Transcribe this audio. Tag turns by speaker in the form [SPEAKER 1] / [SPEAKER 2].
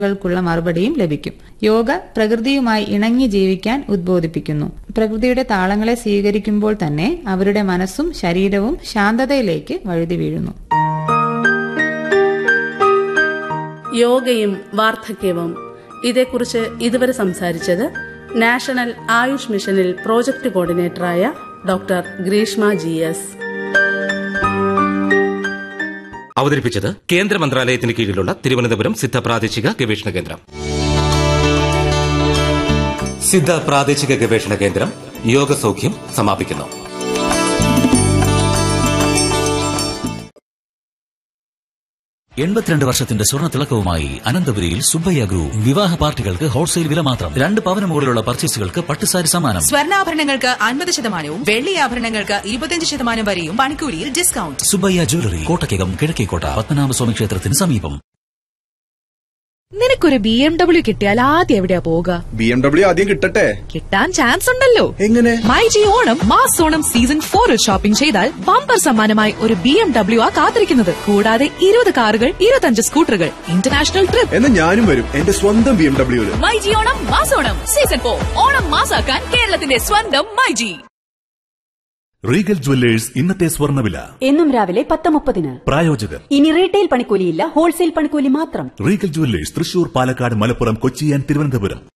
[SPEAKER 1] ൾക്കുള്ള മറുപടിയും ലഭിക്കും യോഗ പ്രകൃതിയുമായി ഇണങ്ങി ജീവിക്കാൻ ഉദ്ബോധിപ്പിക്കുന്നു പ്രകൃതിയുടെ താളങ്ങളെ സ്വീകരിക്കുമ്പോൾ തന്നെ അവരുടെ മനസ്സും ശരീരവും ശാന്തതയിലേക്ക് വഴുതി വീഴുന്നു
[SPEAKER 2] യോഗയും വാർദ്ധക്യവും ഇതേക്കുറിച്ച് ഇതുവരെ സംസാരിച്ചത് നാഷണൽ ആയുഷ് മിഷനിൽ പ്രോജക്ട് കോർഡിനേറ്ററായ ഡോക്ടർ ഗ്രീഷ്മ ജി എസ്
[SPEAKER 3] അവതരിപ്പിച്ചത് കേന്ദ്ര മന്ത്രാലയത്തിന് കീഴിലുള്ള തിരുവനന്തപുരം സിദ്ധ പ്രാദേശിക ഗവേഷണ കേന്ദ്രം സിദ്ധ പ്രാദേശിക ഗവേഷണ കേന്ദ്രം യോഗസൗഖ്യം സമാപിക്കുന്നു
[SPEAKER 4] എൺപത്തിരണ്ട് വർഷത്തിന്റെ സ്വർണ്ണ തിളക്കവുമായി അനന്തപുരിയിൽ സുബ്ബയ്യ ഗ്രൂപ്പ് വിവാഹ പാർട്ടികൾക്ക് ഹോൾസെയിൽ വില മാത്രം രണ്ട് പവന് മുകളിലുള്ള പർച്ചേസുകൾക്ക് പട്ടുസാരി സമ്മാനം
[SPEAKER 5] സ്വർണ്ണാഭരണങ്ങൾക്ക് അൻപത് ശതമാനവും വെള്ളി ആഭരണങ്ങൾക്ക് ഇരുപത്തിയഞ്ച് ശതമാനം വരെയും പണിക്കൂലിയിൽ ഡിസ്കൗണ്ട്
[SPEAKER 4] സുബ്ബയ്യ ജ്വല്ലറി കോട്ടയ്ക്കകം കിഴക്കേക്കോട്ട പത്മനാഭസ്വാമി ക്ഷേത്രത്തിന് സമീപം
[SPEAKER 6] നിനക്കൊരു ബി എം ഡബ്ല്യു കിട്ടിയാൽ ആദ്യം എവിടെയാ പോവുക
[SPEAKER 7] ബി എം ഡബ്ല്യു ആദ്യം കിട്ടട്ടെ
[SPEAKER 6] കിട്ടാൻ ചാൻസ് ഉണ്ടല്ലോ
[SPEAKER 7] എങ്ങനെ
[SPEAKER 6] My G Onam mass Onam season ഫോറിൽ ഷോപ്പിംഗ് ചെയ്താൽ ബമ്പർ സമ്മാനമായി ഒരു ബി എം ഡബ്ല്യു ആ കാത്തിരിക്കുന്നത് കൂടാതെ ഇരുപത് കാറുകൾ ഇരുപത്തഞ്ച് സ്കൂട്ടറുകൾ ഇന്റർനാഷണൽ ട്രിപ്പ്
[SPEAKER 7] എന്നാ ഞാനും വരും എന്റെ സ്വന്തം ബി എം ഡബ്ല്യുവില്
[SPEAKER 6] മൈ ജി ഓണം മാസോണം സീസൺ ഫോർ ഓണം മാസാക്കാൻ കേരളത്തിന്റെ സ്വന്തം മൈ ജി
[SPEAKER 8] റീഗൽ ജുവല്ലേഴ്സ് ഇന്നത്തെ സ്വർണ്ണവില
[SPEAKER 9] എന്നും രാവിലെ പത്ത് മുപ്പതിന്
[SPEAKER 8] പ്രായോജകർ
[SPEAKER 9] ഇനി റീറ്റെയിൽ പണിക്കൂലിയില്ല ഹോൾസെയിൽ പണിക്കൂലി മാത്രം
[SPEAKER 8] Regal jewellers Thrissur Palakkad Malappuram Kochi and Thiruvananthapuram